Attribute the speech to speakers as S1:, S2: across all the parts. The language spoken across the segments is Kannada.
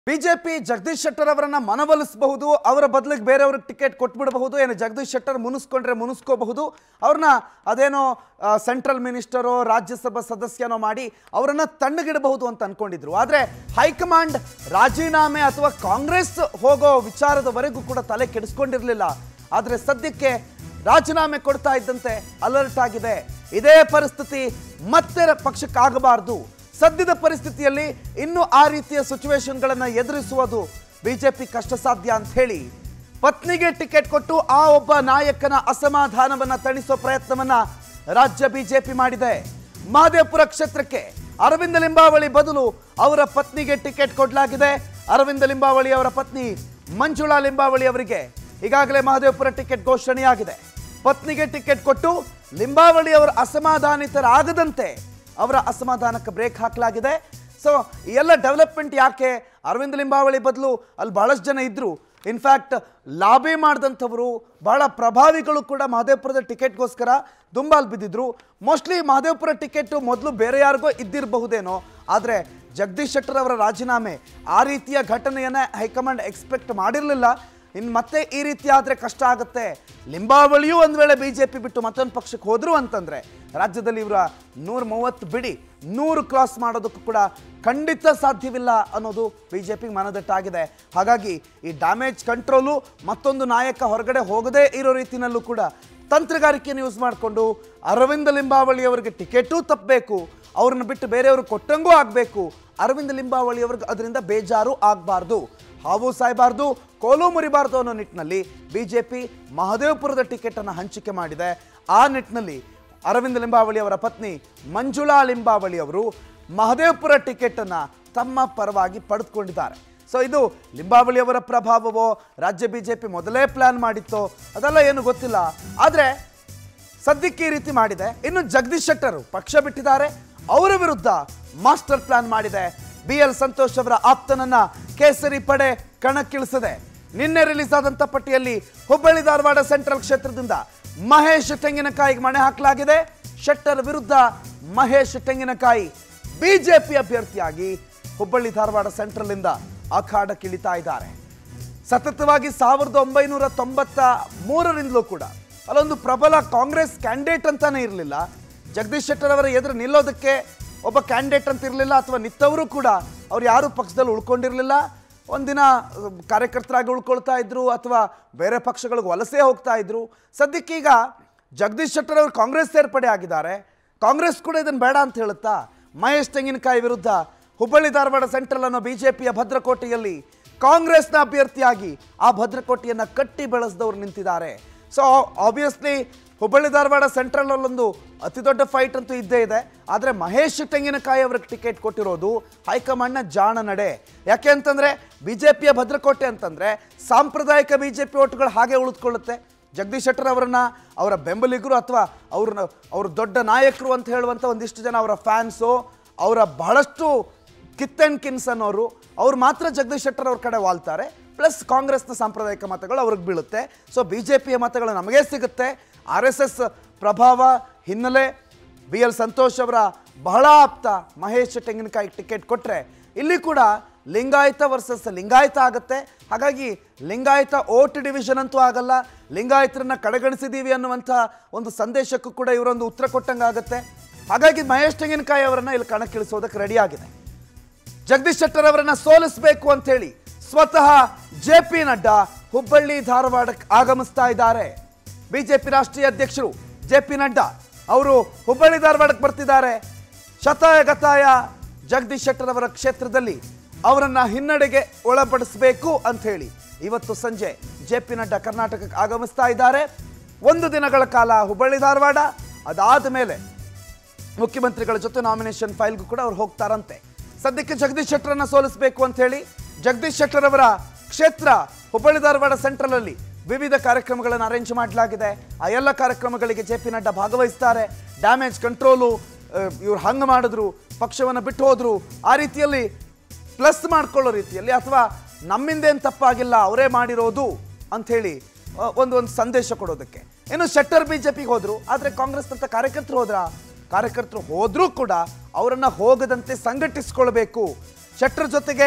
S1: ಬಿಜೆಪಿ ಜಗದೀಶ್ ಶೆಟ್ಟರ್ ಅವರನ್ನ ಮನವೊಲಿಸಬಹುದು ಅವರ ಬದಲಿಗೆ ಬೇರೆಯವ್ರಿಗೆ ಟಿಕೆಟ್ ಕೊಟ್ಬಿಡಬಹುದು ಏನು ಜಗದೀಶ್ ಶೆಟ್ಟರ್ ಮುನಿಸ್ಕೊಂಡ್ರೆ ಮುನಿಸ್ಕೋಬಹುದು ಅವ್ರನ್ನ ಅದೇನೋ ಸೆಂಟ್ರಲ್ ಮಿನಿಸ್ಟರೋ ರಾಜ್ಯಸಭಾ ಸದಸ್ಯನೋ ಮಾಡಿ ಅವರನ್ನ ತಣ್ಣಗಿಡಬಹುದು ಅಂತ ಅನ್ಕೊಂಡಿದ್ರು ಆದರೆ ಹೈಕಮಾಂಡ್ ರಾಜೀನಾಮೆ ಅಥವಾ ಕಾಂಗ್ರೆಸ್ ಹೋಗೋ ವಿಚಾರದವರೆಗೂ ಕೂಡ ತಲೆ ಕೆಡಿಸ್ಕೊಂಡಿರಲಿಲ್ಲ ಆದರೆ ಸದ್ಯಕ್ಕೆ ರಾಜೀನಾಮೆ ಕೊಡ್ತಾ ಇದ್ದಂತೆ ಅಲರ್ಟ್ ಆಗಿದೆ ಇದೇ ಪರಿಸ್ಥಿತಿ ಮತ್ತೆ ಪಕ್ಷಕ್ಕಾಗಬಾರದು ಸದ್ಯದ ಪರಿಸ್ಥಿತಿಯಲ್ಲಿ ಇನ್ನು ಆ ರೀತಿಯ ಸಿಚುವೇಶನ್ಗಳನ್ನು ಎದುರಿಸುವುದು ಬಿಜೆಪಿ ಕಷ್ಟ ಸಾಧ್ಯ ಅಂತ ಹೇಳಿ ಪತ್ನಿಗೆ ಟಿಕೆಟ್ ಕೊಟ್ಟು ಆ ಒಬ್ಬ ನಾಯಕನ ಅಸಮಾಧಾನವನ್ನ ತಣಿಸೋ ಪ್ರಯತ್ನವನ್ನ ರಾಜ್ಯ ಬಿಜೆಪಿ ಮಾಡಿದೆ ಮಹದೇವಪುರ ಕ್ಷೇತ್ರಕ್ಕೆ ಅರವಿಂದ ಲಿಂಬಾವಳಿ ಬದಲು ಅವರ ಪತ್ನಿಗೆ ಟಿಕೆಟ್ ಕೊಡಲಾಗಿದೆ ಅರವಿಂದ ಲಿಂಬಾವಳಿ ಅವರ ಪತ್ನಿ ಮಂಜುಳಾ ಲಿಂಬಾವಳಿ ಅವರಿಗೆ ಈಗಾಗಲೇ ಮಹದೇವಪುರ ಟಿಕೆಟ್ ಘೋಷಣೆಯಾಗಿದೆ ಪತ್ನಿಗೆ ಟಿಕೆಟ್ ಕೊಟ್ಟು ಲಿಂಬಾವಳಿ ಅವರ ಅಸಮಾಧಾನಿತರಾಗದಂತೆ ಅವರ ಅಸಮಾಧಾನಕ್ಕೆ ಬ್ರೇಕ್ ಹಾಕಲಾಗಿದೆ ಸೊ ಈ ಎಲ್ಲ ಡೆವಲಪ್ಮೆಂಟ್ ಯಾಕೆ ಅರವಿಂದ್ ಲಿಂಬಾವಳಿ ಬದಲು ಅಲ್ಲಿ ಬಹಳಷ್ಟು ಜನ ಇದ್ರು ಇನ್ಫ್ಯಾಕ್ಟ್ ಲಾಬಿ ಮಾಡಿದಂಥವರು ಬಹಳ ಪ್ರಭಾವಿಗಳು ಕೂಡ ಮಹದೇವಪುರದ ಟಿಕೆಟ್ಗೋಸ್ಕರ ದುಂಬಾಲ್ ಬಿದ್ದಿದ್ರು ಮೋಸ್ಟ್ಲಿ ಮಹದೇವಪುರ ಟಿಕೆಟ್ ಮೊದಲು ಬೇರೆ ಯಾರಿಗೋ ಇದ್ದಿರಬಹುದೇನೋ ಆದರೆ ಜಗದೀಶ್ ಶೆಟ್ಟರ್ ಅವರ ರಾಜೀನಾಮೆ ಆ ರೀತಿಯ ಘಟನೆಯನ್ನು ಹೈಕಮಾಂಡ್ ಎಕ್ಸ್ಪೆಕ್ಟ್ ಮಾಡಿರಲಿಲ್ಲ ಇನ್ನು ಮತ್ತೆ ಈ ರೀತಿ ಆದರೆ ಕಷ್ಟ ಆಗುತ್ತೆ ಲಿಂಬಾವಳಿಯೂ ಒಂದು ವೇಳೆ ಬಿ ಜೆ ಪಿ ಬಿಟ್ಟು ಮತ್ತೊಂದು ಪಕ್ಷಕ್ಕೆ ಹೋದ್ರು ಅಂತಂದರೆ ರಾಜ್ಯದಲ್ಲಿ ಇವರ ನೂರ ಮೂವತ್ತು ಬಿಡಿ ನೂರು ಕ್ರಾಸ್ ಮಾಡೋದಕ್ಕೂ ಕೂಡ ಖಂಡಿತ ಸಾಧ್ಯವಿಲ್ಲ ಅನ್ನೋದು ಬಿ ಜೆ ಪಿಗೆ ಮನದಟ್ಟಾಗಿದೆ ಹಾಗಾಗಿ ಈ ಡ್ಯಾಮೇಜ್ ಕಂಟ್ರೋಲು ಮತ್ತೊಂದು ನಾಯಕ ಹೊರಗಡೆ ಹೋಗದೇ ಇರೋ ರೀತಿಯಲ್ಲೂ ಕೂಡ ತಂತ್ರಗಾರಿಕೆಯನ್ನು ಯೂಸ್ ಮಾಡಿಕೊಂಡು ಅರವಿಂದ ಲಿಂಬಾವಳಿ ಅವರಿಗೆ ಟಿಕೆಟೂ ತಪ್ಪಬೇಕು ಅವ್ರನ್ನ ಬಿಟ್ಟು ಬೇರೆಯವರು ಕೊಟ್ಟಂಗೂ ಆಗಬೇಕು ಅರವಿಂದ ಲಿಂಬಾವಳಿ ಅವ್ರಿಗೆ ಅದರಿಂದ ಬೇಜಾರು ಆಗಬಾರ್ದು ಹಾವು ಸಾಯಬಾರ್ದು ಕೋಲು ಮುರಿಬಾರ್ದು ಅನ್ನೋ ನಿಟ್ಟಿನಲ್ಲಿ ಬಿಜೆಪಿ ಮಹದೇವಪುರದ ಟಿಕೆಟ್ ಅನ್ನು ಹಂಚಿಕೆ ಮಾಡಿದೆ ಆ ನಿಟ್ಟಿನಲ್ಲಿ ಅರವಿಂದ ಲಿಂಬಾವಳಿ ಅವರ ಪತ್ನಿ ಮಂಜುಳಾ ಲಿಂಬಾವಳಿ ಅವರು ಮಹದೇವಪುರ ಟಿಕೆಟ್ ಅನ್ನ ತಮ್ಮ ಪರವಾಗಿ ಪಡೆದುಕೊಂಡಿದ್ದಾರೆ ಸೊ ಇದು ಲಿಂಬಾವಳಿ ಅವರ ಪ್ರಭಾವವೋ ರಾಜ್ಯ ಬಿಜೆಪಿ ಮೊದಲೇ ಪ್ಲಾನ್ ಮಾಡಿತ್ತೋ ಅದೆಲ್ಲ ಏನು ಗೊತ್ತಿಲ್ಲ ಆದರೆ ಸದ್ಯಕ್ಕೆ ಈ ರೀತಿ ಮಾಡಿದೆ ಇನ್ನು ಜಗದೀಶ್ ಶೆಟ್ಟರ್ ಪಕ್ಷ ಬಿಟ್ಟಿದ್ದಾರೆ ಅವರ ವಿರುದ್ಧ ಮಾಸ್ಟರ್ ಪ್ಲಾನ್ ಮಾಡಿದೆ ಬಿ ಎಲ್ ಸಂತೋಷ್ ಅವರ ಆಪ್ತನನ್ನ ಕೇಸರಿ ಪಡೆ ಕಣಕ್ಕಿಳಿಸಿದೆ ನಿನ್ನೆ ರಿಲೀಸ್ ಆದಂತ ಪಟ್ಟಿಯಲ್ಲಿ ಹುಬ್ಬಳ್ಳಿ ಧಾರವಾಡ ಸೆಂಟ್ರಲ್ ಕ್ಷೇತ್ರದಿಂದ ಮಹೇಶ್ ತೆಂಗಿನಕಾಯಿಗೆ ಮಣೆ ಹಾಕಲಾಗಿದೆ ಶೆಟ್ಟರ್ ವಿರುದ್ಧ ಮಹೇಶ್ ತೆಂಗಿನಕಾಯಿ ಬಿಜೆಪಿ ಅಭ್ಯರ್ಥಿಯಾಗಿ ಹುಬ್ಬಳ್ಳಿ ಧಾರವಾಡ ಸೆಂಟ್ರಲ್ ಇಂದ ಅಖಾಡಕ್ಕಿಳಿತಾ ಇದ್ದಾರೆ ಸತತವಾಗಿ ಸಾವಿರದ ಒಂಬೈನೂರ ತೊಂಬತ್ತ ಮೂರರಿಂದಲೂ ಕೂಡ ಅಲ್ಲೊಂದು ಪ್ರಬಲ ಕಾಂಗ್ರೆಸ್ ಕ್ಯಾಂಡಿಡೇಟ್ ಅಂತಾನೆ ಇರಲಿಲ್ಲ ಜಗದೀಶ್ ಶೆಟ್ಟರ್ ಅವರ ಎದುರು ನಿಲ್ಲೋದಕ್ಕೆ ಒಬ್ಬ ಕ್ಯಾಂಡಿಡೇಟ್ ಅಂತ ಇರಲಿಲ್ಲ ಅಥವಾ ನಿತ್ತವರು ಕೂಡ ಅವ್ರು ಯಾರು ಪಕ್ಷದಲ್ಲಿ ಉಳ್ಕೊಂಡಿರಲಿಲ್ಲ ಒಂದಿನ ಅಹ್, ಕಾರ್ಯಕರ್ತರಾಗಿ ಉಳ್ಕೊಳ್ತಾ ಇದ್ರು ಅಥವಾ ಬೇರೆ ಪಕ್ಷಗಳಿಗೆ ವಲಸೆ ಹೋಗ್ತಾ ಇದ್ರು ಸದ್ಯಕ್ಕೀಗ ಜಗದೀಶ್ ಶೆಟ್ಟರ್ ಅವರು ಕಾಂಗ್ರೆಸ್ ಸೇರ್ಪಡೆ ಆಗಿದ್ದಾರೆ ಕಾಂಗ್ರೆಸ್ ಕೂಡ ಇದನ್ನು ಬೇಡ ಅಂತ ಹೇಳುತ್ತಾ ಮಹೇಶ್ ತೆಂಗಿನಕಾಯಿ ವಿರುದ್ಧ ಹುಬ್ಬಳ್ಳಿ ಧಾರವಾಡ ಸೆಂಟ್ರಲ್ ಅನ್ನೋ ಬಿಜೆಪಿಯ ಭದ್ರಕೋಟೆಯಲ್ಲಿ ಕಾಂಗ್ರೆಸ್ನ ಅಭ್ಯರ್ಥಿಯಾಗಿ ಆ ಭದ್ರಕೋಟೆಯನ್ನು ಕಟ್ಟಿ ಬೆಳೆಸಿದವರು ನಿಂತಿದ್ದಾರೆ so obviously Hubballi Dharwad central ಅಲ್ಲೊಂದು ಅತಿ ದೊಡ್ಡ ಫೈಟ್ ಅಂತೂ ಇದ್ದೇ ಇದೆ ಆದರೆ ಮಹೇಶ್ ತೆಂಗಿನಕಾಯಿ ಅವ್ರಿಗೆ ಟಿಕೆಟ್ ಕೊಟ್ಟಿರೋದು ಹೈಕಮಾಂಡ್ನ ಜಾಣ ನಡೆ ಯಾಕೆ ಅಂತಂದ್ರೆ ಬಿಜೆಪಿಯ ಭದ್ರಕೋಟೆ ಅಂತಂದ್ರೆ ಸಾಂಪ್ರದಾಯಿಕ ಬಿಜೆಪಿ ಓಟುಗಳು ಹಾಗೆ ಉಳಿದುಕೊಳ್ಳುತ್ತೆ ಜಗದೀಶ್ ಶೆಟ್ಟರ್ ಅವರನ್ನ ಅವರ ಬೆಂಬಲಿಗರು ಅಥವಾ ಅವ್ರನ್ನ ಅವ್ರ ದೊಡ್ಡ ನಾಯಕರು ಅಂತ ಹೇಳುವಂಥ ಒಂದಿಷ್ಟು ಜನ ಅವರ ಫ್ಯಾನ್ಸು ಅವರ ಬಹಳಷ್ಟು ಕಿತ್ ಆ್ಯಂಡ್ ಕಿನ್ಸ್ ಅನ್ನೋರು ಅವ್ರು ಮಾತ್ರ ಜಗದೀಶ್ ಶೆಟ್ಟರ್ ಅವ್ರ ಕಡೆ ವಾಲ್ತಾರೆ ಪ್ಲಸ್ ಕಾಂಗ್ರೆಸ್ನ ಸಾಂಪ್ರದಾಯಿಕ ಮತಗಳು ಅವ್ರಿಗೆ ಬೀಳುತ್ತೆ ಸೊ ಬಿ ಜೆ ಪಿಯ ಮತಗಳು ನಮಗೇ ಸಿಗುತ್ತೆ ಆರ್ ಎಸ್ ಎಸ್ ಪ್ರಭಾವ ಹಿನ್ನೆಲೆ ಬಿ ಎಲ್ ಸಂತೋಷ್ ಅವರ ಬಹಳ ಆಪ್ತ ಮಹೇಶ್ ತೆಂಗಿನಕಾಯಿ ಟಿಕೆಟ್ ಕೊಟ್ಟರೆ ಇಲ್ಲಿ ಕೂಡ ಲಿಂಗಾಯತ ವರ್ಸಸ್ ಲಿಂಗಾಯತ ಆಗುತ್ತೆ ಹಾಗಾಗಿ ಲಿಂಗಾಯತ ಓಟ್ ಡಿವಿಷನ್ ಅಂತೂ ಆಗಲ್ಲ ಲಿಂಗಾಯತರನ್ನ ಕಡೆಗಣಿಸಿದ್ದೀವಿ ಅನ್ನುವಂಥ ಒಂದು ಸಂದೇಶಕ್ಕೂ ಕೂಡ ಇವರೊಂದು ಉತ್ತರ ಕೊಟ್ಟಂಗಾಗುತ್ತೆ ಹಾಗಾಗಿ ಮಹೇಶ್ ತೆಂಗಿನಕಾಯಿ ಅವರನ್ನ ಇಲ್ಲಿ ಕಣಕ್ಕಿಳಿಸೋದಕ್ಕೆ ರೆಡಿ ಆಗಿದೆ ಜಗದೀಶ್ ಶೆಟ್ಟರ್ ಅವರನ್ನ ಸೋಲಿಸಬೇಕು ಅಂತೇಳಿ ಸ್ವತಃ ಜೆ ಪಿ ನಡ್ಡಾ ಹುಬ್ಬಳ್ಳಿ ಧಾರವಾಡಕ್ಕೆ ಆಗಮಿಸ್ತಾ ಇದ್ದಾರೆ ಬಿಜೆಪಿ ರಾಷ್ಟ್ರೀಯ ಅಧ್ಯಕ್ಷರು ಜೆ ಪಿ ನಡ್ಡಾ ಅವರು ಹುಬ್ಬಳ್ಳಿ ಧಾರವಾಡಕ್ಕೆ ಬರ್ತಿದ್ದಾರೆ ಶತಾಯ ಗತಾಯ ಜಗದೀಶ್ ಶೆಟ್ಟರ್ ಅವರ ಕ್ಷೇತ್ರದಲ್ಲಿ ಅವರನ್ನ ಹಿನ್ನಡೆಗೆ ಒಳಪಡಿಸಬೇಕು ಅಂತ ಹೇಳಿ ಇವತ್ತು ಸಂಜೆ ಜೆ ಪಿ ನಡ್ಡಾ ಕರ್ನಾಟಕಕ್ಕೆ ಆಗಮಿಸ್ತಾ ಇದ್ದಾರೆ ಒಂದು ದಿನಗಳ ಕಾಲ ಹುಬ್ಬಳ್ಳಿ ಧಾರವಾಡ ಅದಾದ ಮೇಲೆ ಮುಖ್ಯಮಂತ್ರಿಗಳ ಜೊತೆ ನಾಮಿನೇಷನ್ ಫೈಲ್ಗೂ ಕೂಡ ಅವ್ರು ಹೋಗ್ತಾರಂತೆ ಸದ್ಯಕ್ಕೆ ಜಗದೀಶ್ ಶೆಟ್ಟರನ್ನ ಸೋಲಿಸಬೇಕು ಅಂತ ಹೇಳಿ ಜಗದೀಶ್ ಶೆಟ್ಟರ್ ಅವರ ಕ್ಷೇತ್ರ ಹುಬ್ಬಳ್ಳಿ ಧಾರವಾಡ ಸೆಂಟ್ರಲ್ ಅಲ್ಲಿ ವಿವಿಧ ಕಾರ್ಯಕ್ರಮಗಳನ್ನು ಅರೇಂಜ್ ಮಾಡಲಾಗಿದೆ ಆ ಎಲ್ಲ ಕಾರ್ಯಕ್ರಮಗಳಿಗೆ ಜೆ ಪಿ ನಡ್ಡಾ ಭಾಗವಹಿಸ್ತಾರೆ ಡ್ಯಾಮೇಜ್ ಕಂಟ್ರೋಲು ಇವ್ರು ಹಂಗೆ ಮಾಡಿದ್ರು ಪಕ್ಷವನ್ನು ಬಿಟ್ಟು ಹೋದ್ರು ಆ ರೀತಿಯಲ್ಲಿ ಪ್ಲಸ್ ಮಾಡ್ಕೊಳ್ಳೋ ರೀತಿಯಲ್ಲಿ ಅಥವಾ ನಮ್ಮಿಂದೇನು ತಪ್ಪಾಗಿಲ್ಲ ಅವರೇ ಮಾಡಿರೋದು ಅಂಥೇಳಿ ಆ, ಒಂದು ಒಂದು ಸಂದೇಶ ಕೊಡೋದಕ್ಕೆ ಇನ್ನು ಶೆಟ್ಟರ್ ಬಿ ಜೆ ಪಿಗೆ ಹೋದ್ರು ಆದರೆ ಕಾಂಗ್ರೆಸ್ ಅಂತ ಕಾರ್ಯಕರ್ತರು ಹೋದ್ರ ಕಾರ್ಯಕರ್ತರು ಹೋದ್ರೂ ಕೂಡ ಅವರನ್ನ ಹೋಗದಂತೆ ಸಂಘಟಿಸ್ಕೊಳ್ಬೇಕು ಶೆಟ್ಟರ್ ಜೊತೆಗೆ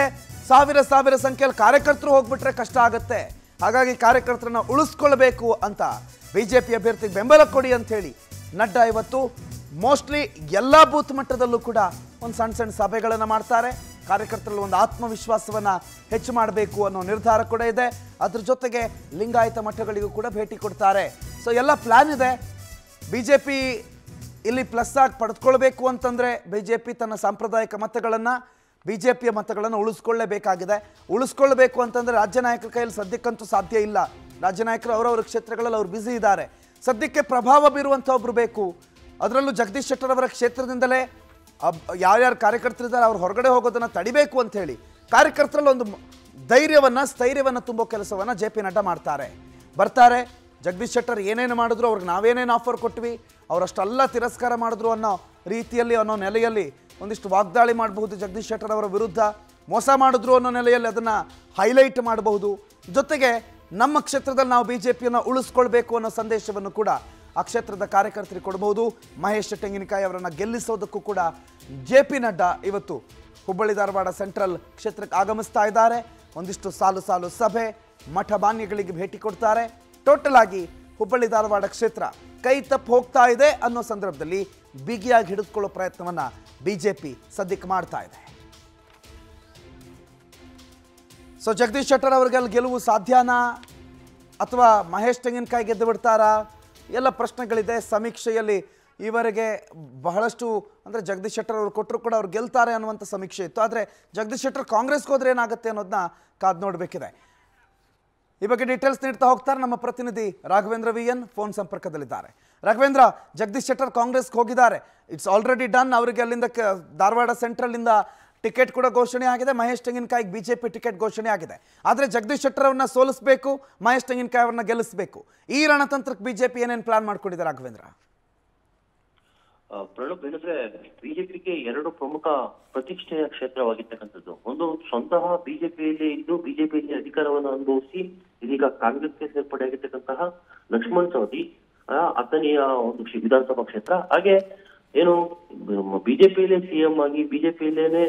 S1: ಸಾವಿರ ಸಾವಿರ ಸಂಖ್ಯೆಯಲ್ಲಿ ಕಾರ್ಯಕರ್ತರು ಹೋಗ್ಬಿಟ್ರೆ ಕಷ್ಟ ಆಗುತ್ತೆ ಹಾಗಾಗಿ ಕಾರ್ಯಕರ್ತರನ್ನ ಉಳಿಸ್ಕೊಳ್ಬೇಕು ಅಂತ ಬಿಜೆಪಿ ಅಭ್ಯರ್ಥಿಗೆ ಬೆಂಬಲ ಕೊಡಿ ಅಂತ ಹೇಳಿ ನಡ್ಡಾ ಇವತ್ತು ಮೋಸ್ಟ್ಲಿ ಎಲ್ಲ ಬೂತ್ ಮಟ್ಟದಲ್ಲೂ ಕೂಡ ಒಂದು ಸಣ್ಣ ಸಣ್ಣ ಸಭೆಗಳನ್ನು ಮಾಡ್ತಾರೆ ಕಾರ್ಯಕರ್ತರಲ್ಲಿ ಒಂದು ಆತ್ಮವಿಶ್ವಾಸವನ್ನ ಹೆಚ್ಚು ಮಾಡಬೇಕು ಅನ್ನೋ ನಿರ್ಧಾರ ಕೂಡ ಇದೆ ಅದ್ರ ಜೊತೆಗೆ ಲಿಂಗಾಯತ ಮಠಗಳಿಗೂ ಕೂಡ ಭೇಟಿ ಕೊಡ್ತಾರೆ ಸೊ ಎಲ್ಲ ಪ್ಲಾನ್ ಇದೆ ಬಿಜೆಪಿ ಇಲ್ಲಿ ಪ್ಲಸ್ ಆಗಿ ಪಡೆದುಕೊಳ್ಬೇಕು ಅಂತಂದ್ರೆ ಬಿಜೆಪಿ ತನ್ನ ಸಾಂಪ್ರದಾಯಿಕ ಮತಗಳನ್ನು ಬಿಜೆಪಿಯ ಮತಗಳನ್ನು ಉಳಿಸ್ಕೊಳ್ಳೇಬೇಕಾಗಿದೆ ಉಳಿಸ್ಕೊಳ್ಬೇಕು ಅಂತಂದ್ರೆ ರಾಜ್ಯ ನಾಯಕರ ಕೈಯಲ್ಲಿ ಸದ್ಯಕ್ಕಂತೂ ಸಾಧ್ಯ ಇಲ್ಲ ರಾಜ್ಯ ನಾಯಕರು ಅವರವರ ಕ್ಷೇತ್ರಗಳಲ್ಲಿ ಅವ್ರು ಬ್ಯುಸಿ ಇದ್ದಾರೆ ಸದ್ಯಕ್ಕೆ ಪ್ರಭಾವ ಬೀರುವಂಥ ಒಬ್ರು ಬೇಕು ಅದರಲ್ಲೂ ಜಗದೀಶ್ ಶೆಟ್ಟರ್ ಅವರ ಕ್ಷೇತ್ರದಿಂದಲೇ ಅಬ್ ಯಾರ್ಯಾರು ಕಾರ್ಯಕರ್ತರಿದ್ದಾರೆ ಅವ್ರು ಹೊರಗಡೆ ಹೋಗೋದನ್ನು ತಡಿಬೇಕು ಅಂತ ಹೇಳಿ ಕಾರ್ಯಕರ್ತರಲ್ಲಿ ಒಂದು ಮ- ಧೈರ್ಯವನ್ನ ಸ್ಥೈರ್ಯವನ್ನ ತುಂಬೋ ಕೆಲಸವನ್ನ ಜೆ ಪಿ ನಡ್ಡಾ ಮಾಡ್ತಾರೆ ಬರ್ತಾರೆ ಜಗದೀಶ್ ಶೆಟ್ಟರ್ ಏನೇನು ಮಾಡಿದ್ರು ಅವ್ರಿಗೆ ನಾವೇನೇನು ಆಫರ್ ಕೊಟ್ವಿ ಅವರಷ್ಟೆಲ್ಲ ತಿರಸ್ಕಾರ ಮಾಡಿದ್ರು ಅನ್ನೋ ರೀತಿಯಲ್ಲಿ ಅನ್ನೋ ನೆಲೆಯಲ್ಲಿ ಒಂದಿಷ್ಟು ವಾಗ್ದಾಳಿ ಮಾಡಬಹುದು ಜಗದೀಶ್ ಶೆಟ್ಟರ್ ಅವರ ವಿರುದ್ಧ ಮೋಸ ಮಾಡಿದ್ರು ಅನ್ನೋ ನೆಲೆಯಲ್ಲಿ ಅದನ್ನು ಹೈಲೈಟ್ ಮಾಡಬಹುದು ಜೊತೆಗೆ ನಮ್ಮ ಕ್ಷೇತ್ರದಲ್ಲಿ ನಾವು ಬಿ ಜೆ ಪಿಯನ್ನು ಉಳಿಸ್ಕೊಳ್ಬೇಕು ಅನ್ನೋ ಸಂದೇಶವನ್ನು ಕೂಡ ಆ ಕ್ಷೇತ್ರದ ಕಾರ್ಯಕರ್ತರಿಗೆ ಕೊಡಬಹುದು ಮಹೇಶ್ ತೆಂಗಿನಕಾಯಿ ಅವರನ್ನು ಗೆಲ್ಲಿಸೋದಕ್ಕೂ ಕೂಡ ಜೆ ಪಿ ನಡ್ಡಾ ಇವತ್ತು ಹುಬ್ಬಳ್ಳಿ ಧಾರವಾಡ ಸೆಂಟ್ರಲ್ ಕ್ಷೇತ್ರಕ್ಕೆ ಆಗಮಿಸ್ತಾ ಇದ್ದಾರೆ ಒಂದಿಷ್ಟು ಸಾಲು ಸಾಲು ಸಭೆ ಮಠ ಮಾನ್ಯಗಳಿಗೆ ಭೇಟಿ ಕೊಡ್ತಾರೆ ಟೋಟಲ್ ಆಗಿ ಹುಬ್ಬಳ್ಳಿ ಧಾರವಾಡ ಕ್ಷೇತ್ರ ಕೈ ತಪ್ಪು ಹೋಗ್ತಾ ಇದೆ ಅನ್ನೋ ಸಂದರ್ಭದಲ್ಲಿ ಬಿಗಿಯಾಗಿ ಹಿಡಿದುಕೊಳ್ಳೋ ಪ್ರಯತ್ನವನ್ನ ಬಿಜೆಪಿ ಸದ್ಯಕ್ಕೆ ಮಾಡ್ತಾ ಇದೆ ಸೊ ಜಗದೀಶ್ ಶೆಟ್ಟರ್ ಅವ್ರಿಗೆ ಅಲ್ಲಿ ಗೆಲುವು ಸಾಧ್ಯನಾ ಅಥವಾ ಮಹೇಶ್ ತೆಂಗಿನಕಾಯಿ ಗೆದ್ದು ಬಿಡ್ತಾರಾ ಎಲ್ಲ ಪ್ರಶ್ನೆಗಳಿದೆ ಸಮೀಕ್ಷೆಯಲ್ಲಿ ಈವರೆಗೆ ಬಹಳಷ್ಟು ಅಂದರೆ ಜಗದೀಶ್ ಶೆಟ್ಟರ್ ಅವರು ಕೊಟ್ಟರು ಕೂಡ ಅವ್ರು ಗೆಲ್ತಾರೆ ಅನ್ನುವಂಥ ಸಮೀಕ್ಷೆ ಇತ್ತು ಆದರೆ ಜಗದೀಶ್ ಶೆಟ್ಟರ್ ಕಾಂಗ್ರೆಸ್ಗೆ ಹೋದ್ರೆ ಏನಾಗುತ್ತೆ ಅನ್ನೋದನ್ನ ಕಾದು ನೋಡಬೇಕಿದೆ ಈ ಬಗ್ಗೆ ಡೀಟೇಲ್ಸ್ ನೀಡ್ತಾ ಹೋಗ್ತಾರೆ ನಮ್ಮ ಪ್ರತಿನಿಧಿ ರಾಘವೇಂದ್ರ ವಿ ಎನ್ ಫೋನ್ ಸಂಪರ್ಕದಲ್ಲಿದ್ದಾರೆ ರಾಘವೇಂದ್ರ ಜಗದೀಶ್ ಶೆಟ್ಟರ್ ಕಾಂಗ್ರೆಸ್ಗೆ ಹೋಗಿದ್ದಾರೆ ಇಟ್ಸ್ ಆಲ್ರೆಡಿ ಡನ್ ಅವರಿಗೆ ಅಲ್ಲಿಂದ ಕ- ಧಾರವಾಡ ಸೆಂಟ್ರಲ್ನಿಂದ ಟಿಕೆಟ್ ಕೂಡ ಘೋಷಣೆ ಆಗಿದೆ ಮಹೇಶ್ ತೆಂಗಿನಕಾಯಿಗೆ ಬಿಜೆಪಿ ಟಿಕೆಟ್ ಘೋಷಣೆ ಆಗಿದೆ ಆದರೆ ಜಗದೀಶ್ ಶೆಟ್ಟರ್ ಅವ್ರನ್ನ ಸೋಲಿಸಬೇಕು ಮಹೇಶ್ ತೆಂಗಿನಕಾಯಿ ಅವ್ರನ್ನ ಗೆಲ್ಲಿಸಬೇಕು ಈ ರಣತಂತ್ರಕ್ಕೆ ಬಿಜೆಪಿ ಏನೇನು ಪ್ಲಾನ್ ಮಾಡ್ಕೊಂಡಿದೆ ರಾಘವೇಂದ್ರ
S2: ಆ, ಪ್ರಣಬ್ ಏನಂದ್ರೆ ಬಿಜೆಪಿಗೆ ಎರಡು ಪ್ರಮುಖ ಪ್ರತಿಷ್ಠೆಯ ಕ್ಷೇತ್ರವಾಗಿರ್ತಕ್ಕಂಥದ್ದು ಒಂದು ಸ್ವತಃ ಬಿಜೆಪಿಯಲ್ಲಿ ಇದ್ದು ಬಿಜೆಪಿಯಲ್ಲಿ ಅಧಿಕಾರವನ್ನು ಅನುಭವಿಸಿ ಇದೀಗ ಕಾಂಗ್ರೆಸ್ಗೆ ಸೇರ್ಪಡೆಯಾಗಿರ್ತಕ್ಕಂತಹ ಲಕ್ಷ್ಮಣ್ ಸವದಿ ಆ, ಹತ್ತನೆಯ ಒಂದು ಕ್ಷೇ- ವಿಧಾನಸಭಾ ಕ್ಷೇತ್ರ ಹಾಗೆ ಏನು ಬಿಜೆಪಿಯಲ್ಲೇ ಸಿಎಂ ಆಗಿ ಬಿಜೆಪಿಯಲ್ಲೇನೆ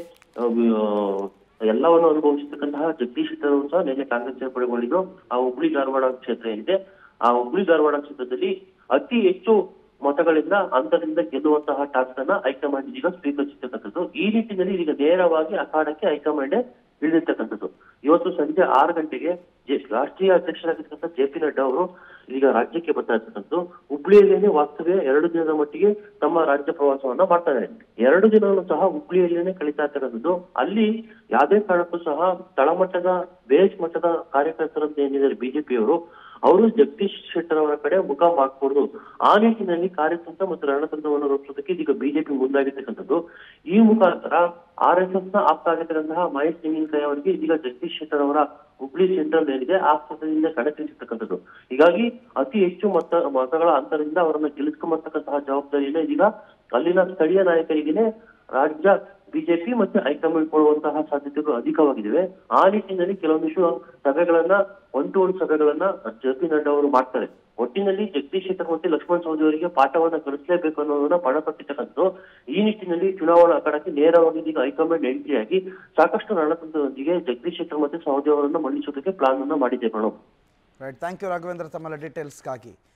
S2: ಎಲ್ಲವನ್ನು ಅನುಭವಿಸತಕ್ಕಂತಹ ಜಗದೀಶ್ ಶೆಟ್ಟರ್ ಅವರು ಸಹ ನಿನ್ನೆ ಕಾಂಗ್ರೆಸ್ ಸೇರ್ಪಡೆಗೊಂಡಿದ್ದು ಆ ಹುಬ್ಳಿ ಧಾರವಾಡ ಕ್ಷೇತ್ರ ಏನಿದೆ ಆ ಹುಬ್ಳಿ ಧಾರವಾಡ ಕ್ಷೇತ್ರದಲ್ಲಿ ಅತಿ ಹೆಚ್ಚು ಮತಗಳಿಂದ ಅಂತರದಿಂದ ಗೆಲ್ಲುವಂತಹ ಟಾಸ್ಕ್ ಅನ್ನ ಹೈಕಮಾಂಡ್ ಇದೀಗ ಸ್ವೀಕರಿಸಿರ್ತಕ್ಕಂಥದ್ದು ಈ ನಿಟ್ಟಿನಲ್ಲಿ ಇದೀಗ ನೇರವಾಗಿ ಅಖಾಡಕ್ಕೆ ಹೈಕಮಾಂಡ್ ಇಳಿದಿರ್ತಕ್ಕಂಥದ್ದು ಇವತ್ತು ಸಂಜೆ ಆರು ಗಂಟೆಗೆ ಜೆ ರಾಷ್ಟ್ರೀಯ ಅಧ್ಯಕ್ಷರಾಗಿರ್ತಕ್ಕಂಥ ಜೆ ಪಿ ನಡ್ಡಾ ಅವರು ಈಗ ರಾಜ್ಯಕ್ಕೆ ಬರ್ತಾ ಇರ್ತಕ್ಕಂಥದ್ದು ಹುಬ್ಳಿಯಲ್ಲೇನೆ ವಾಸ್ತವ್ಯ ಎರಡು ದಿನದ ಮಟ್ಟಿಗೆ ತಮ್ಮ ರಾಜ್ಯ ಪ್ರವಾಸವನ್ನ ಮಾಡ್ತಾ ಇದ್ದಾರೆ ಎರಡು ದಿನಗಳು ಸಹ ಹುಬ್ಳಿಯಲ್ಲೇನೆ ಕಳೀತಾ ಇರ್ತಕ್ಕಂಥದ್ದು ಅಲ್ಲಿ ಯಾವುದೇ ಕಾರಣಕ್ಕೂ ಸಹ ತಳಮಟ್ಟದ ಬೇಸ್ ಮಟ್ಟದ ಕಾರ್ಯಕರ್ತರಂತ ಏನಿದ್ದಾರೆ ಬಿಜೆಪಿಯವರು ಅವರು ಜಗದೀಶ್ ಶೆಟ್ಟರ್ ಅವರ ಕಡೆ ಮುಖ ಮಾಡಕೂಡದು ಆ ನಿಟ್ಟಿನಲ್ಲಿ ಕಾರ್ಯತಂತ್ರ ಮತ್ತು ರಣತಂತ್ರವನ್ನು ರೂಪಿಸೋದಕ್ಕೆ ಇದೀಗ ಬಿಜೆಪಿ ಮುಂದಾಗಿರ್ತಕ್ಕಂಥದ್ದು ಈ ಮುಖಾಂತರ ಆರ್ ಎಸ್ ಎಸ್ ನ ಆಪ್ತ ಆಗಿರ್ತಕ್ಕಂತಹ ಮಹೇಶ್ ತೆಂಗಿನಕಾಯಿ ಅವರಿಗೆ ಇದೀಗ ಜಗದೀಶ್ ಶೆಟ್ಟರ್ ಅವರ ಹುಬ್ಳಿ ಸೆಂಟ್ರಲ್ ಏನಿದೆ ಆ ಕ್ಷೇತ್ರದಿಂದ ಕಣಕ್ಕಿಳಿಸಿರ್ತಕ್ಕಂಥದ್ದು ಹೀಗಾಗಿ ಅತಿ ಹೆಚ್ಚು ಮತ ಮತಗಳ ಅಂತರದಿಂದ ಅವರನ್ನ ಗೆಲ್ಲಿಸ್ಕೊಂಬರ್ತಕ್ಕಂತಹ ಜವಾಬ್ದಾರಿಯನ್ನ ಇದೀಗ ಅಲ್ಲಿನ ಸ್ಥಳೀಯ ನಾಯಕರಿಗೆನೆ ರಾಜ್ಯ ಬಿಜೆಪಿ ಮತ್ತೆ ಹೈಕಮಾಂಡ್ ಕೊಡುವಂತಹ ಸಾಧ್ಯತೆಗಳು ಅಧಿಕವಾಗಿವೆ ಆ ನಿಟ್ಟಿನಲ್ಲಿ ಕೆಲವೊಂದಿಷ್ಟು ಸಭೆಗಳನ್ನ ಒನ್ ಟು ಒನ್ ಸಭೆಗಳನ್ನ ಜೆ ಪಿ ನಡ್ಡಾ ಅವರು ಮಾಡ್ತಾರೆ ಒಟ್ಟಿನಲ್ಲಿ ಜಗದೀಶ್ ಶೆಟ್ಟರ್ ಮತ್ತೆ ಲಕ್ಷ್ಮಣ್ ಸವದಿ ಅವರಿಗೆ ಪಾಠವನ್ನ ಕಲಿಸಲೇಬೇಕು ಅನ್ನೋದನ್ನ ಪಣ ತೊಟ್ಟಿರ್ತಕ್ಕಂಥದ್ದು ಈ ನಿಟ್ಟಿನಲ್ಲಿ ಚುನಾವಣಾ ಅಖಾಡಕ್ಕೆ ನೇರವಾಗಿ ಇದೀಗ ಹೈಕಮಾಂಡ್ ಎಂಟ್ರಿ ಆಗಿ ಸಾಕಷ್ಟು ರಣತಂತ್ರದೊಂದಿಗೆ ಜಗದೀಶ್ ಶೆಟ್ಟರ್ ಮತ್ತೆ ಸವದಿ ಅವರನ್ನ ಮಣಿಸೋದಕ್ಕೆ ಪ್ಲಾನ್ ಅನ್ನ ಮಾಡಿದೆ Pranav
S1: right thank you Raghavendra ತಮ್ಮೆಲ್ಲ ಡೀಟೇಲ್ಸ್ಗಾಗಿ